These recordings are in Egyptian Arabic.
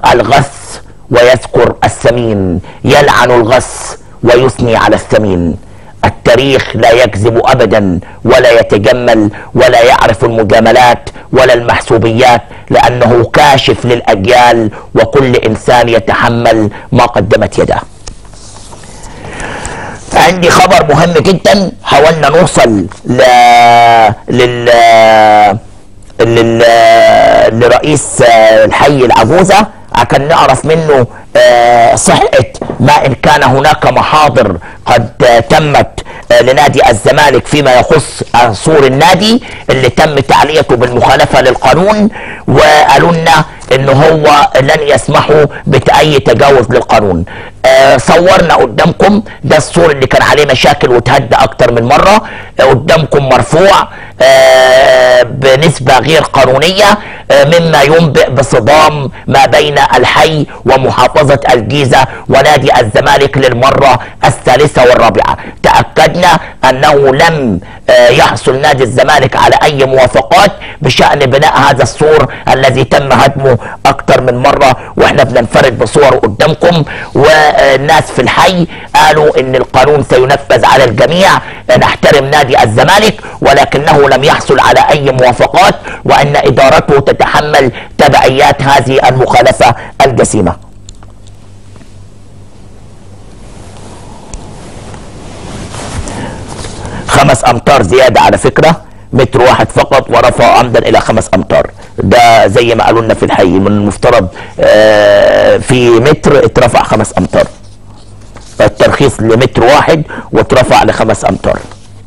الغث ويذكر السمين يلعن الغث ويثني على الثمين التاريخ لا يكذب ابدا ولا يتجمل ولا يعرف المجاملات ولا المحسوبيات لانه كاشف للاجيال وكل انسان يتحمل ما قدمت يده عندي خبر مهم جدا حاولنا نوصل ل... لل... لل... لرئيس الحي العجوزة عشان نعرف منه آه، صحة ما إن كان هناك محاضر قد تمت آه، لنادي الزمالك فيما يخص سور النادي اللي تم تعليته بالمخالفة للقانون وقالوا لنا ان هو لن يسمحوا بأي تجاوز للقانون آه، صورنا قدامكم ده السور اللي كان عليه مشاكل وتهدى اكتر من مرة آه، قدامكم مرفوع آه، بنسبة غير قانونية آه، مما ينبئ بصدام ما بين الحي ومحافظة الجيزة ونادي الزمالك للمرة الثالثة والرابعة تأكدنا أنه لم آه، يحصل نادي الزمالك على أي موافقات بشأن بناء هذا السور الذي تم هدمه أكثر من مرة وإحنا بننفرد بصور قدامكم والناس في الحي قالوا إن القانون سينفذ على الجميع نحترم نادي الزمالك ولكنه لم يحصل على أي موافقات وأن إدارته تتحمل تبعيات هذه المخالفة الجسيمة خمس امتار زياده على فكره متر واحد فقط ورفع عمدا الى خمس امتار ده زي ما قالوا لنا في الحي من المفترض آه، في متر اترفع خمس امتار الترخيص لمتر واحد واترفع لخمس امتار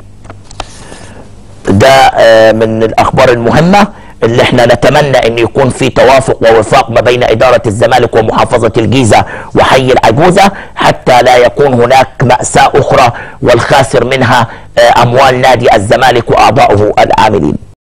ده آه، من الاخبار المهمه اللي احنا نتمنى ان يكون في توافق ووفاق ما بين اداره الزمالك ومحافظه الجيزه وحي العجوزه حتى لا يكون هناك ماساه اخرى والخاسر منها آه، اموال نادي الزمالك واعضائه العاملين